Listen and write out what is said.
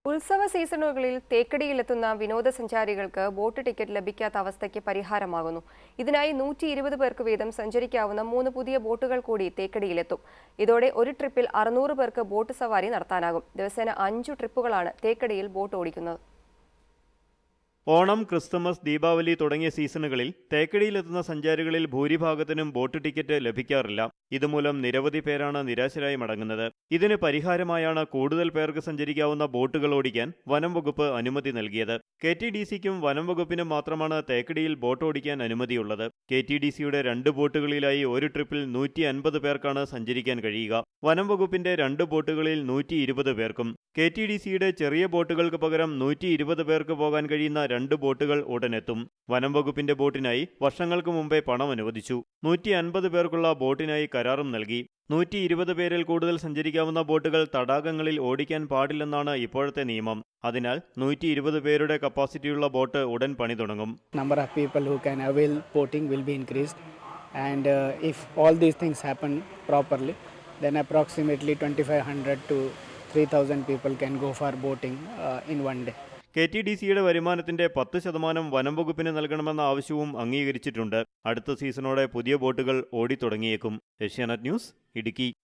ഉത്സവ സീസണുകളിൽ തേക്കടിയിലെത്തുന്ന വിനോദസഞ്ചാരികൾക്ക് boat ticket ലഭിക്കാത്ത അവസ്ഥയ്ക്ക് പരിഹാരമാകുന്നു ഇതിനായി നൂറ്റി ഇരുപത് പേർക്ക് വീതം സഞ്ചരിക്കാവുന്ന മൂന്ന് പുതിയ ബോട്ടുകൾ കൂടി തേക്കടിയിലെത്തും ഇതോടെ ഒരു ട്രിപ്പിൽ അറുന്നൂറ് പേർക്ക് ബോട്ട് സവാരി നടത്താനാകും ദിവസേന അഞ്ചു ട്രിപ്പുകളാണ് തേക്കടിയിൽ ബോട്ട് ഓടിക്കുന്നത് ഓണം ക്രിസ്തുമസ് ദീപാവലി തുടങ്ങിയ സീസണുകളിൽ തേക്കടിയിലെത്തുന്ന സഞ്ചാരികളിൽ ഭൂരിഭാഗത്തിനും ബോട്ട് ടിക്കറ്റ് ലഭിക്കാറില്ല ഇതുമൂലം നിരവധി പേരാണ് നിരാശരായി മടങ്ങുന്നത് ഇതിന് പരിഹാരമായാണ് കൂടുതൽ പേർക്ക് സഞ്ചരിക്കാവുന്ന ബോട്ടുകൾ ഓടിക്കാൻ വനം വകുപ്പ് അനുമതി നൽകിയത് കെ ടി ഡി സിക്കും വനം വകുപ്പിനും മാത്രമാണ് തേക്കടിയിൽ ബോട്ട് ഓടിക്കാൻ അനുമതിയുള്ളത് കെ ടി ഡി സിയുടെ രണ്ട് ബോട്ടുകളിലായി ഒരു ട്രിപ്പിൽ നൂറ്റി അൻപത് പേർക്കാണ് സഞ്ചരിക്കാൻ കഴിയുക വനം വകുപ്പിന്റെ രണ്ട് ബോട്ടുകളിൽ നൂറ്റി ഇരുപത് പേർക്കും കെ ടി ഡി സിയുടെ ചെറിയ ബോട്ടുകൾക്ക് പകരം നൂറ്റി ഇരുപത് പേർക്ക് പോകാൻ കഴിയുന്ന രണ്ട് ബോട്ടുകൾ ഉടനെത്തും വനം വകുപ്പിന്റെ ബോട്ടിനായി വർഷങ്ങൾക്ക് മുമ്പേ പണം അനുവദിച്ചു നൂറ്റി അൻപത് പേർക്കുള്ള ബോട്ടിനായി കരാറും നൽകി നൂറ്റി ഇരുപത് പേരിൽ കൂടുതൽ സഞ്ചരിക്കാവുന്ന ബോട്ടുകൾ തടാകങ്ങളിൽ ഓടിക്കാൻ പാടില്ലെന്നാണ് ഇപ്പോഴത്തെ നിയമം അതിനാൽ നൂറ്റി ഇരുപത് പേരുടെ കപ്പാസിറ്റിയുള്ള ബോട്ട് ഉടൻ പണി തുടങ്ങും number of people who can avail boating will be increased and uh, if all these things happen properly then approximately 2500 to 3000 people can go for boating uh, in one day K T D സിയുടെ വരുമാനത്തിന്റെ പത്ത് ശതമാനം വനം വകുപ്പിന് നൽകണമെന്ന ആവശ്യവും അംഗീകരിച്ചിട്ടുണ്ട് അടുത്ത സീസണോടെ പുതിയ ബോട്ടുകൾ ഓടിത്തുടങ്ങിയേക്കും ഏഷ്യാനെറ്റ് ന്യൂസ് ഇടുക്കി